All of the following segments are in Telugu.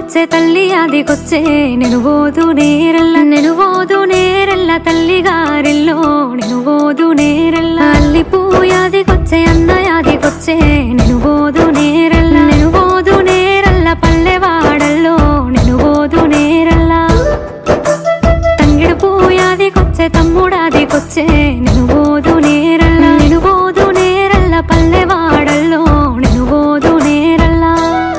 కొచ్చే తల్లి ఆదికొచ్చే నేను ఓదు నేరెల్ల నేను ఓదు నేరెల్ల తల్లి గారిల్లో నేను ఓదు నేరెల్ల అల్లి పూయాదికొచ్చే అన్న యాదికొచ్చే నేను ఓదు నేరెల్ల నేను ఓదు నేరెల్ల పల్లెవాడల్లో నేను ఓదు నేరెల్ల తంగిడు పూయాదికొచ్చే తమ్ముడాదికొచ్చే నేను ఓదు నేరల్ల నేను ఓదు నేరల్ల పల్లెవాడల్లో నేను ఓదు నేరల్ల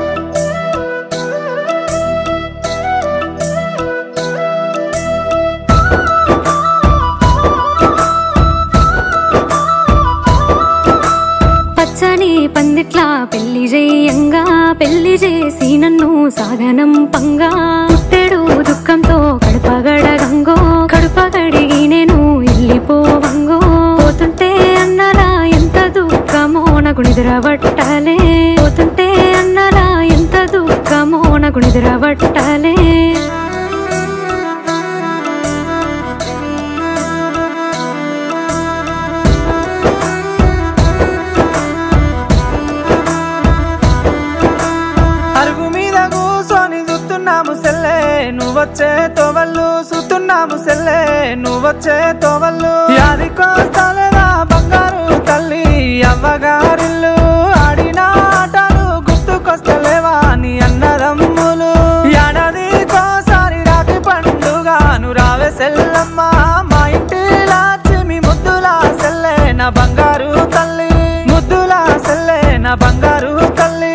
పచ్చని పందిట్లా పెళ్లి చేయంగా పెళ్లి చేసి నన్ను సాధనం పంగా పుట్టెడు దుఃఖంతో కడుపగడగంగో కడుపగడిగి నేను వెళ్ళిపోవంగో పోతుంటే అన్నరా ఎంత దుఃఖమో నాకు నిద్రబట్టాలే పోతుంటే అన్నరా ఎంత దుఃఖమో నాకు నిద్రబట్టాలే అరుగు మీద కూసోని చూస్తున్నాము సెల్లే నువ్వొచ్చే తోవళ్ళు చూస్తున్నాము సెల్లే నువ్వొచ్చే తోవళ్ళు యాదికొస్తాలేదా బంగారు తల్లి అవ్వగారిల్లు ఆడిన ఆటలు గుర్తుకొస్తలేవా నీ అన్నదమ్ములు ఏడాదికోసారి రాకి పండుగాను రావే సెల్లమ్మ మా ఇంటి లాచిమి ముద్దులా సెల్లే నా బంగారు తల్లి ముద్దులా సెల్లే నా బంగారు తల్లి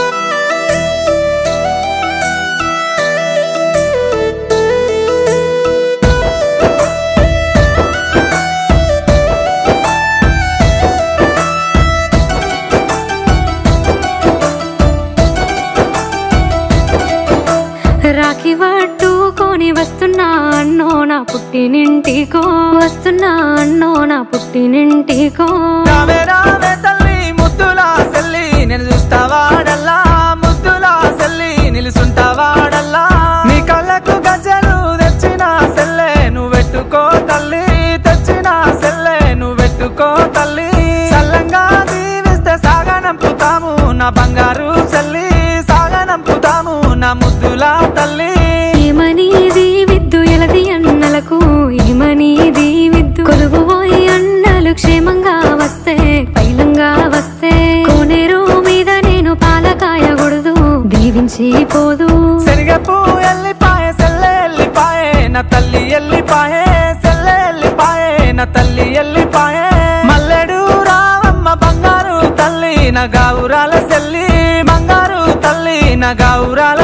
రాఖీ పట్టుకొని వస్తున్నా అన్నో నా పుట్టినింటికో వస్తున్నా అన్నో నా పుట్టినింటికో రావే రావే తల్లి ముద్దులా సెల్లి నేను చూస్తావాడల్లా ముద్దులా సెల్లి నిలుసుంటావాడల్లా నీ కళ్ళకు గజ్జలు తెచ్చిన సెల్లే నువ్వు పెట్టుకో తల్లి తెచ్చిన సెల్లే నువ్వు పెట్టుకో తల్లి సల్లంగా దీవిస్తే సాగనంపుతాము నా బంగారు సెల్లి సాగనంపుతాము నా ముద్దులా తల్లి ఏమనీది విద్దు ఎలది అన్నలకు ఏమనీది విద్దు కొలువు పోయి అన్నలు క్షేమంగా వస్తే పైలంగా వస్తే కోనేరు మీద నేను పాలకాయ కొడుదు దీవించి పోదు శనగపూ ఎల్లిపాయే సెల్లె ఎల్లిపాయే నా తల్లి ఎల్లిపాయే సెల్లె ఎల్లిపాయే నా తల్లి ఎల్లిపాయే మల్లెడు రావమ్మ బంగారు తల్లి నా గౌరాల సెల్లి బంగారు తల్లి నా గౌరాల